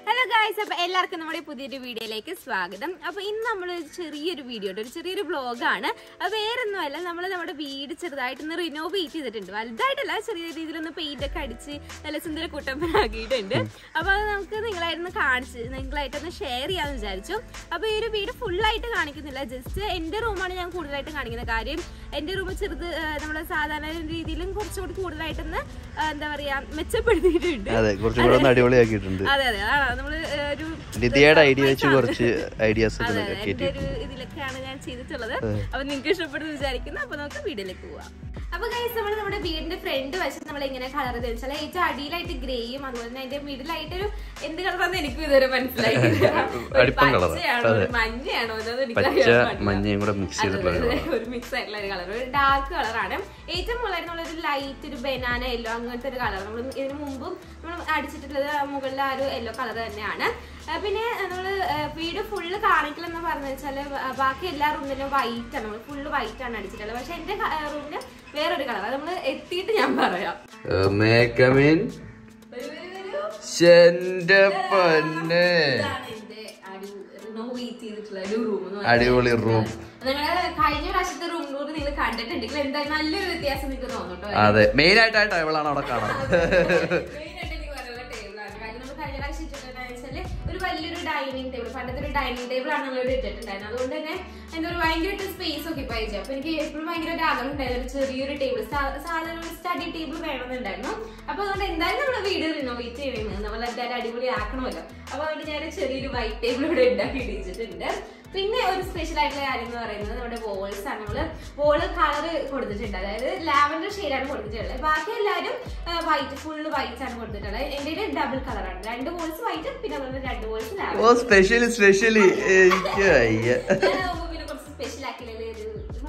Hello guys അപ്പൊ എല്ലാവർക്കും നമ്മുടെ പുതിയൊരു വീഡിയോയിലേക്ക് സ്വാഗതം അപ്പൊ ഇന്ന് നമ്മൾ ചെറിയൊരു വീഡിയോ ഉണ്ട് ഒരു ചെറിയൊരു വ്ളോഗാണ് അത് വേറൊന്നുമല്ല നമ്മൾ നമ്മുടെ വീട് ചെറുതായിട്ടൊന്ന് റിനോവേറ്റ് ചെയ്തിട്ടുണ്ട് വലുതായിട്ടല്ല ചെറിയ രീതിയിലൊന്ന് പെയിന്റ് ഒക്കെ അടിച്ച് നല്ല സുന്ദര കുട്ടപ്പനാക്കിയിട്ടുണ്ട് അപ്പൊ അത് നമുക്ക് നിങ്ങളായിട്ടൊന്ന് കാണിച്ച് നിങ്ങളായിട്ടൊന്ന് ഷെയർ ചെയ്യാന്ന് വിചാരിച്ചു അപ്പൊ ഈ ഒരു വീട് ഫുള്ളായിട്ട് കാണിക്കുന്നില്ല ജസ്റ്റ് എന്റെ റൂമാണ് ഞാൻ കൂടുതലായിട്ട് കാണിക്കുന്ന കാര്യം എന്റെ റൂം ചെറുത് നമ്മൾ സാധാരണ രീതിയിലും കുറച്ചുകൂടി കൂടുതലായിട്ടൊന്ന് ആ, എന്താ പറയാ മെച്ചപ്പെടുത്തിയിട്ടുണ്ട് അതെ കുറച്ചും കൂടെ ഒന്ന് അടിപൊളിയാക്കിയിട്ടുണ്ട് അതെ അതെ അതാണ് നമ്മള് ഏഹ്, ഒരു ലിതിയുടെ ഐഡിയ വെച്ച് കുറച്ച് ഐഡിയാസ് ഒക്കെ അതെ ഒന്ന് അതെ എന്റെ കേട്ടി ഒരു ഇതിലൊക്കെയാണ് ഞാൻ ചെയ്തിട്ടുള്ളത് അപ്പൊ നിങ്ങൾക്ക് ഇഷ്ടപ്പെടുന്നു വിചാരിക്കുന്നു അപ്പൊ നമുക്ക് വീഡിയോയിലേക്ക് പോവാം അപ്പൊ ഗൈസ് നമ്മൾ നമ്മുടെ വീടിന്റെ ഫ്രണ്ട് വശത്ത് നമ്മൾ എങ്ങനെ കളർ വെച്ചാൽ ഏറ്റവും അടിയിലായിട്ട് ഗ്രേയും അതുപോലെ തന്നെ അതിന്റെ മിഡിലായിട്ട് ഒരു എന്ത് കളറാന്ന് എനിക്കും ഇതുവരെ മനസ്സിലായിട്ടില്ല ഒരു അടിപ്പം colour. പച്ചയാണോ ഒരു മഞ്ഞയാണോ എന്നത് എനിക്ക് പച്ച അറിയാൻ പാടില്ല. മഞ്ഞയും കൂടെ മിക്സ് അതെ, ചെയ്തിട്ടുള്ള അതെ, ഒരു അതെ. ഒരു മിക്സ് ആയിട്ടുള്ള ഒരു കളർ ഒരു ഡാർക്ക് കളറാണ് ഏറ്റവും മുകളിലായിട്ടുള്ള ഒരു ലൈറ്റ് ഒരു ബനാന യെല്ലോ അങ്ങനത്തെ ഒരു കളർ നമ്മൾ ഇതിന് മുമ്പും നമ്മൾ അടിച്ചിട്ടുള്ളത് മുകളിൽ ആ ഒരു യെല്ലോ കളർ തന്നെയാണ് ആ, പിന്നെ നമ്മൾ വീട് ഫുള്ള് കാണിക്കലെന്ന് പറഞ്ഞു വെച്ചാൽ ബാക്കി എല്ലാ റൂമിലും വൈറ്റ് ആണ് നമ്മൾ ഫുള്ള് വൈറ്റ് ആണ് അടിച്ചിട്ടുള്ളത് പക്ഷെ എന്റെ റൂമിന് വേറൊരു കളർ അത് നമ്മൾ എത്തിയിട്ട് ഞാൻ പറയാം മേക്കമീൻ വരൂ, വരൂ, വരൂ. എന്റെ പൊന്നെ ഇതാണ് എന്റെ അടി റിനോവേറ്റ് ചെയ്തിട്ടുള്ള ഒരു റൂം എന്ന് അടിപൊളി റൂം നിങ്ങള് കഴിഞ്ഞ പ്രാവശ്യത്തെ റൂം ടൂർ നിങ്ങൾ കണ്ടിട്ടുണ്ടെങ്കിൽ എന്തായാലും നല്ലൊരു വ്യത്യാസം നിങ്ങൾക്ക് തോന്നും കേട്ടോ അതെ മെയിൻ ആയിട്ട് ആ ടേബിളാണ് അവിടെ കാണാൻ മെയിനായിട്ട് എനിക്ക് പറയാനുള്ള ടേബിളാണ് കാര്യം നമ്മൾ കഴിഞ്ഞ പ്രാവശ്യം ഇട്ടിട്ടുണ്ടെന്ന് വെച്ചാല് ഒരു വലിയൊരു ഡൈനിങ് ടേബിൾ പണ്ടത്തെ ഒരു ഡൈനിങ് ടേബിൾ ആണ് നമ്മൾ ഇവിടെ ഇട്ടിട്ടുണ്ടായിരുന്നത് അതുകൊണ്ട് തന്നെ എന്താ ഒരു ഭയങ്കരമായിട്ട് സ്പേസ് ഒക്കെ ഇപ്പൊ അയച്ചു അപ്പൊ എനിക്ക് എപ്പോഴും ഭയങ്കര ഒരു ആഗ്രഹം ഉണ്ടായിരുന്നു ഒരു ചെറിയൊരു ടേബിൾ സാധാരണ ഒരു സ്റ്റഡി ടേബിൾ വേണമെന്നുണ്ടായിരുന്നു അപ്പൊ അതുകൊണ്ട് എന്തായാലും നമ്മൾ വീട് റിനോവേറ്റ് ചെയ്യണമെന്ന് നമ്മൾ എന്തായാലും അടിപൊളി ആക്കണമല്ലോ അപ്പൊ അതുകൊണ്ട് ഞാൻ ഒരു ചെറിയൊരു വൈറ്റ് ടേബിൾ ഇവിടെ ഉണ്ടാക്കി ഇടിച്ചിട്ടുണ്ട് പിന്നെ ഒരു സ്പെഷ്യൽ ആയിട്ടുള്ള കാര്യം എന്ന് പറയുന്നത് നമ്മുടെ വോൾസ് ആണ് നമ്മള് വോള് കളർ കൊടുത്തിട്ടുണ്ട് അതായത് ലാവൻഡർ ഷെയ്ഡാണ് കൊടുത്തിട്ടുള്ളത് ബാക്കി എല്ലാവരും വൈറ്റ് ഫുള്ള് വൈറ്റ് ആണ് കൊടുത്തിട്ടുള്ളത് എന്റെ ഡബിൾ കളറാണ് രണ്ട് വോൾസ് വൈറ്റ് പിന്നെ അതുപോലെ രണ്ട് വോൾസ് ഓ ലാവൻഡർ സ്പെഷ്യലി സ്പെഷ്യലി എനിക്ക് അയ്യ ഞാനാവുമ്പോ പിന്നെ കുറച്ച് സ്പെഷ്യൽ ആക്കിയല്ലേ ഒരു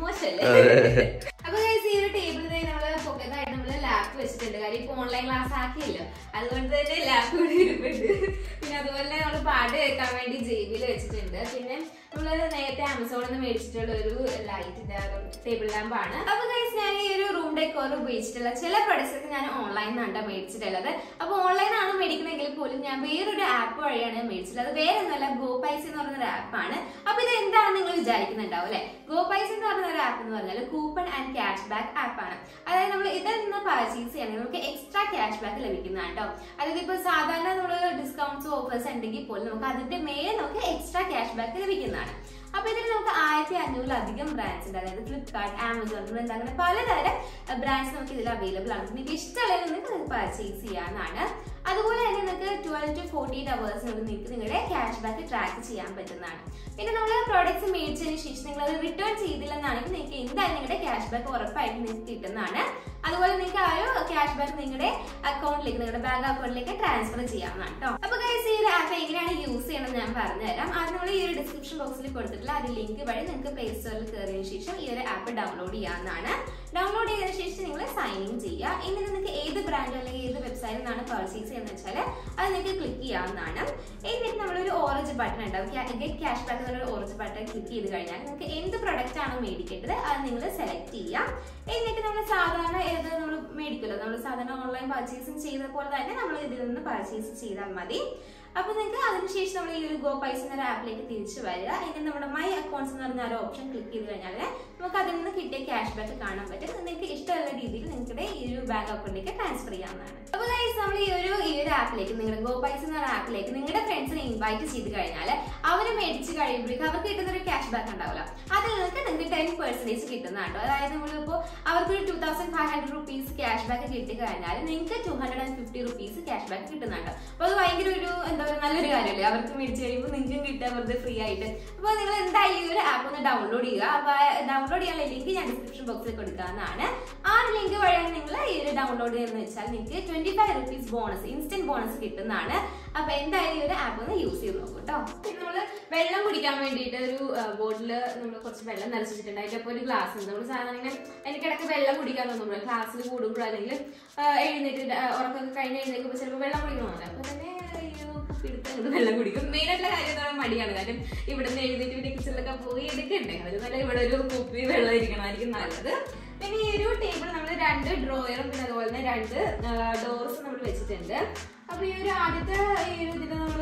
മോശമല്ലേ അപ്പൊ guys, ഈ ഒരു ടേബിൾ നമ്മള് പൊക്കത്തായിട്ട് നമ്മള് ലാപ്പ് വെച്ചിട്ടുണ്ട് കാര്യം ഇപ്പൊ ഓൺലൈൻ ക്ലാസ് ആക്കിയല്ലോ അതുകൊണ്ട് തന്നെ ലാപ്പ് കൂടി ഇരിപ്പുണ്ട് പിന്നെ അതുപോലെ നമ്മള് പാട്ട് കേൾക്കാൻ വേണ്ടി ജെബിയിൽ വെച്ചിട്ടുണ്ട് പിന്നെ നമ്മള് നേരത്തെ ആമസോണിൽ നിന്ന് മേടിച്ചിട്ടുള്ള ഒരു ലൈറ്റിന്റെ ടേബിൾ ലാമ്പ് ആണ് അപ്പൊ ഗൈസ് ഞാൻ ഈ ഒരു റൂം ഡെക്കോർ ഉപയോഗിച്ചിട്ടുള്ള ചില പ്രൊഡക്ട്സ് ഒക്കെ ഞാൻ ഓൺലൈനിൽ നിന്നാണ് മേടിച്ചിട്ടുള്ളത് അപ്പൊ ഓൺലൈൻ ആണ് മേടിക്കുന്നെങ്കിൽ പോലും ഞാൻ വേറൊരു ആപ്പ് വഴിയാണ് മേടിച്ചിട്ടുള്ളത് അത് വേറെ ഒന്നുമല്ല ഗോ പൈസ എന്ന് പറയുന്ന ഒരു ആപ്പാണ് അപ്പൊ ഇത് എന്താണെന്ന് നിങ്ങൾ വിചാരിക്കുന്നുണ്ടാവും അല്ലെ ഗോ പൈസ എന്ന് പറയുന്ന ഒരു ആപ്പ് എന്ന് പറഞ്ഞാൽ കൂപ്പൺ ആൻഡ് ക്യാഷ് ബാക്ക് ആപ്പാണ് അതായത് നമ്മൾ ഇതിൽ നിന്ന് പർച്ചേസ് ചെയ്യണമെങ്കിൽ നമുക്ക് എക്സ്ട്രാ ക്യാഷ് ബാക്ക് ലഭിക്കുന്നതാണ് കേട്ടോ അതായത് ഇപ്പൊ സാധാരണ നമ്മൾ ഡിസ്കൗണ്ട്സ് ഓഫേഴ്സ് ഉണ്ടെങ്കിൽ പോലും നമുക്ക് അതിന്റെ മേലെ നമുക്ക് എക്സ്ട്രാ ക്യാഷ് ബാക്ക് ലഭിക്കുന്നതാണ് അപ്പൊ ഇതിൽ നമുക്ക് ആയിരത്തി അഞ്ഞൂറിലധികം ബ്രാൻഡ്സ് ഉണ്ട് അതായത് ഫ്ലിപ്കാർട്ട് ആമസോൺ ബ്രണ്ട് അങ്ങനെ പലതരം ബ്രാൻഡ്സ് നമുക്ക് ഇതിൽ അവൈലബിൾ ആണ് നിങ്ങൾക്ക് ഇഷ്ടമുള്ളത് നിങ്ങൾക്ക് പർച്ചേസ് ചെയ്യാവുന്നതാണ് അതുപോലെ തന്നെ നിങ്ങൾക്ക് ട്വൽവ് ടു ഫോർട്ടീൻ അവേഴ്സിനുള്ളിൽ നിങ്ങൾക്ക് നിങ്ങളുടെ ക്യാഷ് ബാക്ക് ട്രാക്ക് ചെയ്യാൻ പറ്റുന്നതാണ് പിന്നെ നമ്മൾ പ്രോഡക്ട്സ് മേടിച്ചതിന് ശേഷം നിങ്ങൾ അത് റിട്ടേൺ ചെയ്തില്ലെന്നാണെങ്കിൽ നിങ്ങൾക്ക് എന്തായാലും നിങ്ങളുടെ ക്യാഷ് ബാക്ക് ഉറപ്പായിട്ട് നിങ്ങൾക്ക് കിട്ടുന്നതാണ് അതുപോലെ നിങ്ങൾക്ക് ആ ഒരു ക്യാഷ് ബാക്ക് നിങ്ങളുടെ അക്കൗണ്ടിലേക്ക് നിങ്ങളുടെ ബാങ്ക് അക്കൗണ്ടിലേക്ക് ട്രാൻസ്ഫർ ചെയ്യാവുന്നതാണ് കേട്ടോ അപ്പൊ ഗൈസ് ഈ ഒരു ആപ്പ് എങ്ങനെയാണ് യൂസ് ചെയ്യണമെന്ന് ഞാൻ പറഞ്ഞുതരാം അത് നമ്മൾ ഈ ഒരു ഡിസ്ക്രിപ്ഷൻ ബോക്സിൽ കൊടുത്തിട്ടുള്ള ആ ഒരു ലിങ്ക് വഴി നിങ്ങൾക്ക് പ്ലേ സ്റ്റോറിൽ കയറിയതിനു ശേഷം ഈ ഒരു ആപ്പ് ഡൗൺലോഡ് ചെയ്യാവുന്നതാണ് ഡൗൺലോഡ് ചെയ്തതിനു ശേഷം നിങ്ങൾ സൈൻ ഇൻ ചെയ്യുക ഇനി നിങ്ങൾക്ക് ഏത് ബ്രാൻഡ് അല്ലെങ്കിൽ ഏത് വെബ്സൈറ്റിൽ നിന്നാണ് പർച്ചേസ് ചെയ്യുന്നത് വെച്ചാൽ അത് നിങ്ങൾക്ക് ക്ലിക്ക് ചെയ്യാവുന്നതാണ് എന്നിട്ട് നമ്മളൊരു ഓറഞ്ച് ബട്ടൺ ഉണ്ടാവും ഗെറ്റ് ക്യാഷ് ബാക്ക് എന്നുള്ള ഓറഞ്ച് ബട്ടൺ ക്ലിക്ക് ചെയ്ത് കഴിഞ്ഞാൽ നിങ്ങൾക്ക് എന്ത് പ്രൊഡക്റ്റ് ആണോ മേടിക്കേണ്ടത് അത് നിങ്ങൾ സെലക്ട് ചെയ്യാം എന്നിട്ട് നമ്മൾ സാധാരണ ഏത് നമ്മൾ മേടിക്കുമല്ലോ നമ്മൾ സാധാരണ ഓൺലൈൻ പർച്ചേസിങ് ചെയ്ത പോലെ തന്നെ നമ്മൾ ഇതിൽ നിന്ന് പർച്ചേസ് ചെയ്താൽ മതി അപ്പൊ നിങ്ങൾക്ക് അതിനുശേഷം നമ്മൾ ഈ ഒരു ഗോ പൈസ എന്ന ആപ്പിലേക്ക് തിരിച്ചു വരിക എന്നിട്ട് നമ്മുടെ മൈ അക്കൗണ്ട്സ് എന്ന് പറഞ്ഞ ഒരു ഓപ്ഷൻ ക്ലിക്ക് ചെയ്ത് കഴിഞ്ഞാൽ നമുക്ക് അതിൽ നിന്ന് കിട്ടിയ ക്യാഷ് ബാക്ക് കാണാൻ പറ്റും നിങ്ങൾക്ക് ഇഷ്ടമുള്ള രീതിയിൽ നിങ്ങളുടെ ഈ ഒരു ബാങ്ക് അക്കൗണ്ടിലേക്ക് ട്രാൻസ്ഫർ ചെയ്യാവുന്നതാണ് അപ്പൊ ഗൈസ് നമ്മൾ ഈ ഒരു ഈ ഒരു ആപ്പിലേക്ക് നിങ്ങളുടെ ഗോ പൈസ എന്ന ആപ്പിലേക്ക് നിങ്ങളുടെ ഫ്രണ്ട്സിനെ ഇൻവൈറ്റ് ചെയ്ത് കഴിഞ്ഞാൽ അവർ മേടിച്ച് കഴിയുമ്പോഴേക്കും അവർക്ക് കിട്ടുന്ന ഒരു ക്യാഷ് ബാക്ക് ഉണ്ടാവില്ല അതിൽ നിങ്ങൾക്ക് നിങ്ങൾക്ക് ടെൻ പെർസെന്റേജ് കിട്ടുന്നതാണ് അതായത് നമ്മളിപ്പോൾ അവർക്ക് ഒരു two thousand five hundred rupees cash back കിട്ടി കഴിഞ്ഞാൽ നിങ്ങൾക്ക് two hundred and fifty rupees cash back കിട്ടുന്നുണ്ട് അപ്പൊ അത് ഭയങ്കര ഒരു എന്താ പറയുക നല്ലൊരു കാര്യമല്ലേ അവർക്ക് മേടിച്ച് കഴിയുമ്പോൾ നിങ്ങൾക്കും കിട്ടുക വെറുതെ ഫ്രീ ആയിട്ട് അപ്പോൾ നിങ്ങൾ എന്തായാലും ഈ ഒരു ആപ്പ് ഒന്ന് ഡൗൺലോഡ് ചെയ്യുക അപ്പോൾ ഡൗൺലോഡ് ചെയ്യാനുള്ള ലിങ്ക് ഞാൻ ഡിസ്ക്രിപ്ഷൻ ബോക്സിൽ കൊടുക്കാവുന്നതാണ് ആ ഒരു ലിങ്ക് വഴിയാണ് നിങ്ങൾ ഈ ഒരു ഡൗൺലോഡ് ചെയ്യുന്നത് വെച്ചാൽ നിങ്ങൾക്ക് twenty five rupees bonus instant bonus കിട്ടുന്നതാണ് അപ്പൊ എന്തായാലും ഈ ഒരു ആപ്പ് ഒന്ന് യൂസ് ചെയ്ത് നോക്കൂ കേട്ടോ പിന്നെ നമ്മൾ വെള്ളം കുടിക്കാൻ വേണ്ടിയിട്ട് ഒരു ബോട്ടിൽ നമ്മൾ കുറച്ച് വെള്ളം നിറച്ചിട്ടുണ്ട് അതിൻ്റെ ഒപ്പം ഒരു ഗ്ലാസ് ഉണ്ട് നമ്മൾ സാധാരണ ഇങ്ങനെ എനിക്കിടക്ക് വെള്ളം കുടിക്കാൻ തോന്നുമ്പോൾ ക്ലാസ്സിൽ കൂടുമ്പോഴോ അല്ലെങ്കിൽ ആ, എഴുന്നേറ്റ് ഡ- ഉറക്കമൊക്കെ കഴിഞ്ഞ് എഴുന്നേൽക്കുമ്പോൾ ചിലപ്പോൾ വെള്ളം കുടിക്കണമെന്നില്ല അപ്പൊ തന്നെ അയ്യോ, കുപ്പി എടുത്ത് അങ്ങോട്ട് വെള്ളം കുടിക്കും മെയിൻ ആയിട്ടുള്ള കാര്യം എന്ന് പറഞ്ഞാൽ മടിയാണ് കാര്യം ഇവിടെ നിന്ന് എഴുന്നേറ്റ് പിന്നെ കിച്ചണിലൊക്കെ പോയി എടുക്കണ്ടേ അതിൽ നല്ല ഇവിടെ ഒരു കുപ്പി വെള്ളം ഇരിക്കണമായിരിക്കും നല്ലത് പിന്നെ ഈ ഒരു ടേബിൾ നമ്മൾ രണ്ട് ഡ്രോയറും പിന്നെ അതുപോലെ തന്നെ രണ്ട് ഡോർസ് നമ്മൾ വെച്ചിട്ടുണ്ട് അപ്പൊ ഈ ഒരു ആദ്യത്തെ ഈ ഒരു ഇതിൽ നമ്മൾ വെച്ചിട്ടുള്ള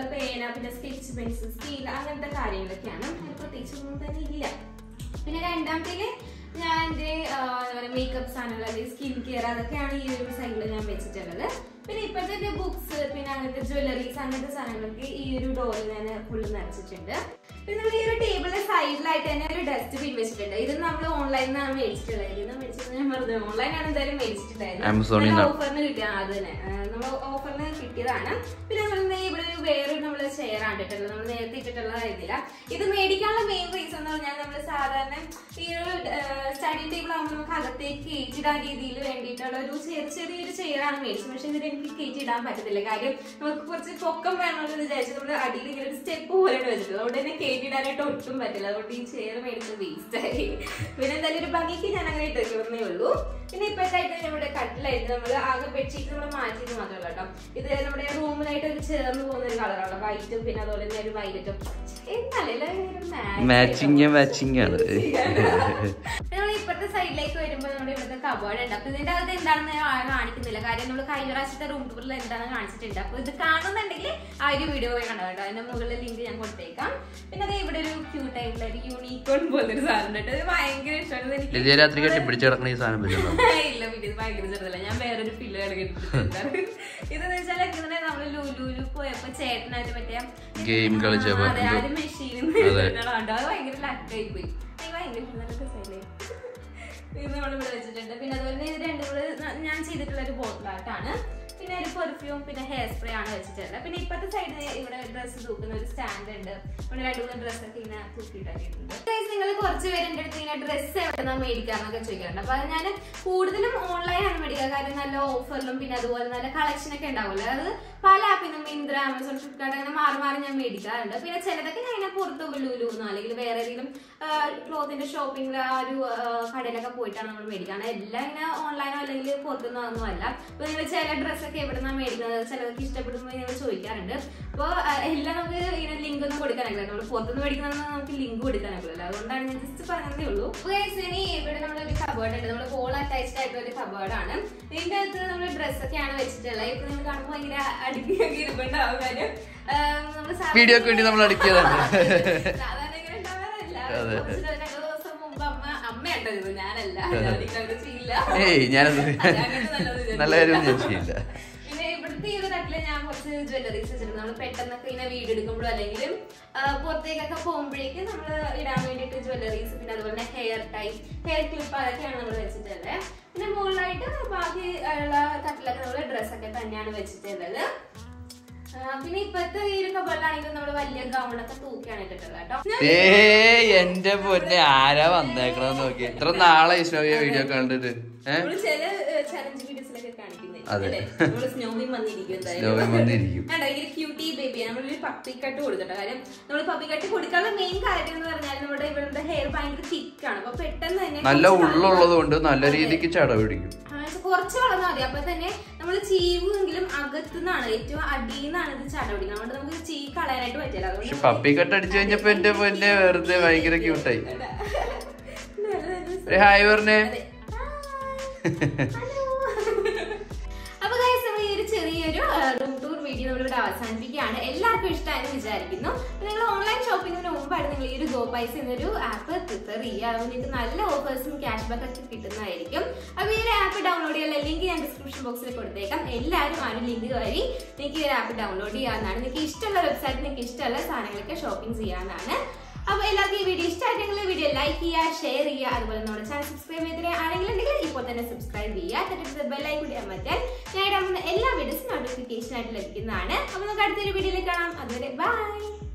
പേന പിന്നെ സ്കെച്ച് പെൻസിൽ സ്കീൽ അങ്ങനത്തെ കാര്യങ്ങളൊക്കെയാണ് അതിന് പ്രത്യേകിച്ച് ഒന്നും തന്നെ ഇല്ല പിന്നെ രണ്ടാമത്തേല് ഞാൻ എൻ്റെ മേക്കപ്പ് സാധനങ്ങൾ അല്ലെങ്കിൽ സ്കിൻ കെയർ അതൊക്കെയാണ് ഈ ഒരു സൈഡിൽ ഞാൻ വെച്ചിട്ടുള്ളത് പിന്നെ ഇപ്പോഴത്തെ ബുക്സ് പിന്നെ അങ്ങനത്തെ ജ്വല്ലറീസ് അങ്ങനത്തെ സാധനങ്ങളൊക്കെ ഈ ഒരു ഡോറിൽ ഞാൻ ഫുള്ള് നിറച്ചിട്ടുണ്ട് പിന്നെ നമ്മൾ ഈ ഒരു ടേബിളിന്റെ സൈഡിലായിട്ട് തന്നെ ഒരു ഡസ്റ്റ്ബിൻ വെച്ചിട്ടുണ്ട് ഇത് നമ്മൾ ഓൺലൈനിൽ നിന്നാണ് മേടിച്ചിട്ടുള്ളത് ഇത് മേടിച്ചത് ഞാൻ വെറുതെ ഓൺലൈനാണ് എന്തായാലും മേടിച്ചിട്ടുണ്ടായിരുന്നു ആമസോണിൽ നിന്ന്. ഓഫറിന് കിട്ടിയ അത് തന്നെ നമ്മൾ ഓഫറിന് കിട്ടിയതാണ് പിന്നെ അതുപോലെ തന്നെ ഇവിടെ ഒരു വേറെ നമ്മൾ ചെയർ ആണ് ഇട്ടിട്ടുള്ളത് നമ്മൾ നേരത്തെ ഇട്ടിട്ടുള്ളതായിരുന്നില്ല ഇത് മേടിക്കാനുള്ള മെയിൻ റീസൺ എന്ന് പറഞ്ഞാൽ നമ്മൾ സാധാരണ ഈ ഒരു സ്റ്റഡി ടേബിൾ ആകുമ്പോൾ നമുക്ക് അകത്തേക്ക് കയറ്റിടാൻ രീതിയിൽ വേണ്ടിയിട്ടുള്ള ഒരു ചെറിയ ചെറിയൊരു ചെയറാണ് മേടിച്ചത് പക്ഷെ ഇതിൽ എനിക്ക് കയറ്റിയിടാൻ പറ്റത്തില്ല കാര്യം നമുക്ക് കുറച്ച് പൊക്കം വേണമെന്ന് വിചാരിച്ചു നമ്മൾ അടിയിൽ ഇങ്ങനെ ഒരു സ്റ്റെപ്പ് പോലെയാണ് വെച്ചിട്ടുള്ളത് അതുകൊണ്ട് തന്നെ കയറ്റിയിടാനായിട്ട് ഒട്ടും പറ്റില്ല അതുകൊണ്ട് ഈ ചെയർ മേടിച്ചത് വേസ്റ്റ് ആയി പിന്നെ എന്തായാലും ഒരു ഭംഗിക്ക് ഞാൻ അങ്ങനെ ഇട്ടേക്കുന്നേ ഉള്ളൂ പിന്നെ ഇപ്പോഴത്തായിട്ട് നമ്മുടെ കട്ടിലായിട്ട് നമ്മൾ ആകെ ബെഡ്ഷീറ്റ് നമ്മൾ മാറ്റിയത് മാത്രമല്ല കേട്ടോ ഇത് നമ്മുടെ റൂമിലായിട്ട് ഒരു ചേർന്ന് പോകുന്ന ഒരു കളറാണ് വൈറ്റും പിന്നെ അതുപോലെ തന്നെ ഒരു വൈലറ്റും എന്നല്ലേ മാച്ചിങ് മാച്ചിങ് ആണ് നമ്മൾ ഇപ്പഴത്തെ സൈഡിലേക്ക് വരുമ്പോൾ നമ്മുടെ ഇവിടുത്തെ കബോർഡ് ഉണ്ട് അപ്പൊ ഇതിന്റെ അകത്ത് എന്താണെന്ന് ഞാൻ കാണിക്കുന്നില്ല കാര്യം നമ്മൾ കഴിഞ്ഞ പ്രാവശ്യത്തെ റൂം ടൂറിൽ എന്താണെന്ന് കാണിച്ചിട്ടുണ്ട് അപ്പൊ ഇത് കാണുന്നുണ്ടെങ്കിൽ ആ ഒരു വീഡിയോ പോയി കണ്ടോ കേട്ടോ അതിന്റെ മുകളിൽ ലിങ്ക് ഞാൻ കൊടുത്തേക്കാം പിന്നെ അത് ഇവിടെ ഒരു ക്യൂട്ട് ആയിട്ടുള്ള ഒരു യൂണിക്കോൺ പോലൊരു സാധനം ഉണ്ട് അത് ഭയങ്കര ഇഷ്ടമാണ് ഇത് എനിക്ക് വലിയ രാത്രി കെട്ടി പിടിച്ചു കിടക്കണ ഈ സാധനം പറ്റുള്ളൂ ഇല്ല പിന്നെ ഇത് ഭയങ്കര ചെറുതല്ല ഞാൻ വേറൊരു പില്ല് കിടക്കിട്ടുണ്ട് ഇതെന്ന് വെച്ചാൽ ഇങ്ങനെ നമ്മള് ലുലുലു പോയപ്പോ ചേട്ടനായിട്ട് മറ്റേ Game കളിച്ചപ്പോ ആ, അതെ ആ ഒരു മെഷീനിൽ അതെ. കണ്ടോ അത് ഭയങ്കര ലക്കായി പോയി എനിക്ക് ഭയങ്കര ഇഷ്ടം. നല്ല രസമല്ലേ ഇത് നമ്മളിവിടെ വെച്ചിട്ടുണ്ട് പിന്നെ അതുപോലെ തന്നെ ഇത് രണ്ടും കൂടെ ന- ഞാൻ ചെയ്തിട്ടുള്ള ഒരു ബോട്ടിലായിട്ടാണ് പിന്നെ ഒരു പെർഫ്യൂം പിന്നെ ഹെയർ സ്പ്രേ ആണ് വെച്ചിട്ടുള്ളത് പിന്നെ ഇപ്പത്തെ സൈഡിൽ ഇവിടെ ഡ്രസ്സ് തൂക്കുന്ന ഒരു സ്റ്റാൻഡ് ഉണ്ട് ഇവിടെ രണ്ടു മൂന്ന് ഡ്രസ്സൊക്കെ ഇങ്ങനെ തൂക്കിയിട്ടാക്കിയിട്ടുണ്ട് നിങ്ങൾ കുറച്ച് പേര് എൻ്റെ അടുത്ത് ഇങ്ങനെ ഡ്രസ്സ് എവിടെ നിന്നാണ് മേടിക്കാന്നൊക്കെ ചോദിക്കാറുണ്ട് അപ്പൊ അത് ഞാൻ കൂടുതലും ഓൺലൈനാണ് മേടിക്കുക കാര്യം നല്ല ഓഫറിലും പിന്നെ അതുപോലെ നല്ല കളക്ഷൻ ഒക്കെ ഉണ്ടാവില്ല അത് പല ആപ്പിൽ നിന്നും മിന്ത്ര ആമസോൺ ഫ്ലിപ്കാർട്ട് അങ്ങനെ മാറി മാറി ഞാൻ മേടിക്കാറുണ്ട് പിന്നെ ചിലതൊക്കെ ഞാൻ ഇങ്ങനെ പുറത്ത് ലുലുന്നോ അല്ലെങ്കിൽ വേറെ ഏതെങ്കിലും ക്ലോത്തിന്റെ ഷോപ്പിംഗ് ആ ഒരു ആ, കടയിലൊക്കെ പോയിട്ടാണ് നമ്മൾ മേടിക്കുന്നത് എല്ലാം ഇങ്ങനെ ഓൺലൈനോ അല്ലെങ്കിൽ പുറത്തുനിന്നോ ഒന്നും അല്ല അപ്പൊ നിങ്ങൾ ചില ഡ്രസ്സൊക്കെ എവിടെ നിന്നാണ് മേടിക്കുന്നത് ചിലതൊക്കെ ഇഷ്ടപ്പെടുമ്പോൾ നിങ്ങൾ ചോദിക്കാറുണ്ട് അപ്പോൾ എല്ലാം നമുക്ക് ഇങ്ങനെ ലിങ്ക് ഒന്നും കൊടുക്കാനാകില്ല നമ്മൾ പുറത്തുനിന്ന് മേടിക്കുന്നത് നമുക്ക് ലിങ്ക് കൊടുക്കാനാകില്ല അതുകൊണ്ടാണ് ഞാൻ ജസ്റ്റ് പറഞ്ഞതേ ഉള്ളൂ അപ്പൊ guys, ഇനി ഇവിടെ നമ്മളൊരു കബേർഡ് ഉണ്ട് നമ്മൾ വോൾ അറ്റാച്ച്ഡ് ആയിട്ടുള്ള ഒരു കബേർഡാണ് ഇതിന്റെ അകത്ത് നമ്മൾ ഡ്രസ്സൊക്കെയാണ് വെച്ചിട്ടുള്ളത് ഇപ്പൊ നിങ്ങൾ കാണുമ്പോൾ ഭയങ്കര അടുക്കിയൊക്കെ ഇരിപ്പുണ്ടാവും കാര്യം നമ്മൾ വീഡിയോക്ക് വേണ്ടി നമ്മൾ അടുക്കിയതാണ് സാധാരണ ഇങ്ങനെ ഉണ്ടാവാറില്ല. അതെ. കുറച്ച് രണ്ട് ദിവസം മുമ്പ് അമ്മ അമ്മയുണ്ടോ ഇത്? ഞാനല്ല ഞാനിങ്ങനെ അങ്ങനെ ചെയ്യില്ല ഏയ് ഞാനത് അത് അങ്ങനെ നല്ലത് വിചാരിച്ചില്ല. നല്ല കാര്യം ഞാൻ ചെയ്യില്ല പിന്നെ ഇവിടുത്തെ ഈ ഒരു തട്ടില് ഞാൻ കുറച്ച് ജ്വല്ലറീസ് വെച്ചിട്ടുണ്ട് നമ്മൾ പെട്ടെന്നൊക്കെ ഇങ്ങനെ വീട് എടുക്കുമ്പോഴോ അല്ലെങ്കിൽ പുറത്തേക്കൊക്കെ പോകുമ്പോഴേക്ക് നമ്മൾ ഇടാൻ വേണ്ടിയിട്ട് ജ്വല്ലറീസ് പിന്നെ അതുപോലെ തന്നെ ഹെയർ ടൈ ഹെയർ ക്ലിപ്പ് അതൊക്കെയാണ് നമ്മൾ വെച്ചിട്ടുള്ളത് പിന്നെ മുകളിലായിട്ട് ബാക്കി ഉള്ള തട്ടിലൊക്കെ നമ്മൾ ഡ്രസ്സൊക്കെ തന്നെയാണ് വെച്ചിട്ടുള്ളത് ആ, പിന്നെ ഇപ്പത്തെ ഈ ഒരു കബറിലാണെങ്കിൽ നമ്മൾ വലിയ ഗൗണൊക്കെ തൂക്കിയാണ് ഇട്ടിട്ടുള്ളത് കേട്ടോ ഏയ് എന്റെ പൊന്നെ ആരാ വന്നേക്കണെന്ന് നോക്കി എത്ര നാളെ സ്നോവിയ വീഡിയോ കണ്ടിട്ട് ഏഹ് നമ്മള് ചില ചലഞ്ച് വീഡിയോസിലൊക്കെ കാണിക്കുന്നത് അതെ. നമ്മള് സ്നോവിൻ വന്നിരിക്കും സ്നോവിൻ വന്നിരിക്കും. കണ്ടോ ഇങ്ങനെ ക്യൂട്ടി ബേബി നമ്മളൊരു പപ്പി കട്ട് കൊടുത്തിട്ടോ കാര്യം നമ്മൾ പപ്പി കട്ട് കൊടുക്കാനുള്ള മെയിൻ കാര്യം എന്ന് പറഞ്ഞാൽ നമ്മുടെ ഇവിടുത്തെ ഹെയർ ഭയങ്കര തിക്കാണ് അപ്പൊ പെട്ടെന്ന് തന്നെ നല്ല കുറച്ച് ഉള്ളുള്ളത് കൊണ്ട് നല്ല അതെ. രീതിക്ക് ചട പിടിക്കും ആ, പക്ഷെ കുറച്ച് വളർന്നാൽ മതി അപ്പൊ തന്നെ നമ്മൾ ചീവെങ്കിലും അകത്തുനിന്നാണ് ഏറ്റവും അടിയിന്നാണ് ഇത് ചട പിടിക്കുന്നത് അതുകൊണ്ട് നമുക്ക് ചീ കളയാനായിട്ട് പറ്റില്ല പക്ഷെ അതുകൊണ്ട് പപ്പി കട്ട് അടിച്ചു കഴിഞ്ഞപ്പോ എന്റെ പൊന്നെ വെറുതെ ഭയങ്കര ക്യൂട്ടായി നല്ല രസം. ഒരു ഹായ് പറഞ്ഞേ അതെ. അപ്പൊ guys, നമ്മൾ ഈ ഒരു ചെറിയൊരു റൂം ടൂർ വീഡിയോ നമ്മൾ ഇവിടെ അവസാനിപ്പിക്കുകയാണ് എല്ലാവർക്കും ഇഷ്ടമായെന്ന് വിചാരിക്കുന്നു അപ്പൊ നിങ്ങൾ ഓൺലൈൻ ഷോപ്പിംഗിന് മുമ്പായിട്ട് നിങ്ങൾ ഈ ഒരു ഗോ പൈസ എന്നൊരു ആപ്പ് പ്രിഫർ ചെയ്യുക അതുകൊണ്ട് നിങ്ങൾക്ക് നല്ല ഓഫേഴ്സും ക്യാഷ് ബാക്ക് ഒക്കെ കിട്ടുന്നതായിരിക്കും അപ്പൊ ഈ ഒരു ആപ്പ് ഡൗൺലോഡ് ചെയ്യാനുള്ള ലിങ്ക് ഞാൻ ഡിസ്ക്രിപ്ഷൻ ബോക്സിൽ കൊടുത്തേക്കാം എല്ലാവരും ആ ഒരു ലിങ്ക് വഴി നിങ്ങൾക്ക് ഈ ഒരു ആപ്പ് ഡൗൺലോഡ് ചെയ്യാവുന്നതാണ് നിങ്ങൾക്ക് ഇഷ്ടമുള്ള വെബ്സൈറ്റ് നിങ്ങൾക്ക് ഇഷ്ടമുള്ള സാധനങ്ങളൊക്കെ ഷോപ്പിംഗ് ചെയ്യാവുന്നതാണ് അപ്പൊ എല്ലാവർക്കും ഈ വീഡിയോ ഇഷ്ടമായിട്ടെങ്കിൽ വീഡിയോ ലൈക്ക് ചെയ്യുക ഷെയർ ചെയ്യുക അതുപോലെ നമ്മുടെ ചാനൽ സബ്സ്ക്രൈബ് ചെയ്തിട്ട് ആരെങ്കിലും ഉണ്ടെങ്കിൽ ഇപ്പോൾ തന്നെ സബ്സ്ക്രൈബ് ചെയ്യുക തൊട്ടടുത്ത് ബെല്ലൈ കൂടി അമർത്താൻ ഞാൻ ഇടാൻ പോകുന്ന എല്ലാ വീഡിയോസും നോട്ടിഫിക്കേഷൻ ആയിട്ട് ലഭിക്കുന്നതാണ് അപ്പൊ നമുക്ക് അടുത്തൊരു വീഡിയോയിൽ കാണാം അതുവരെ ബൈ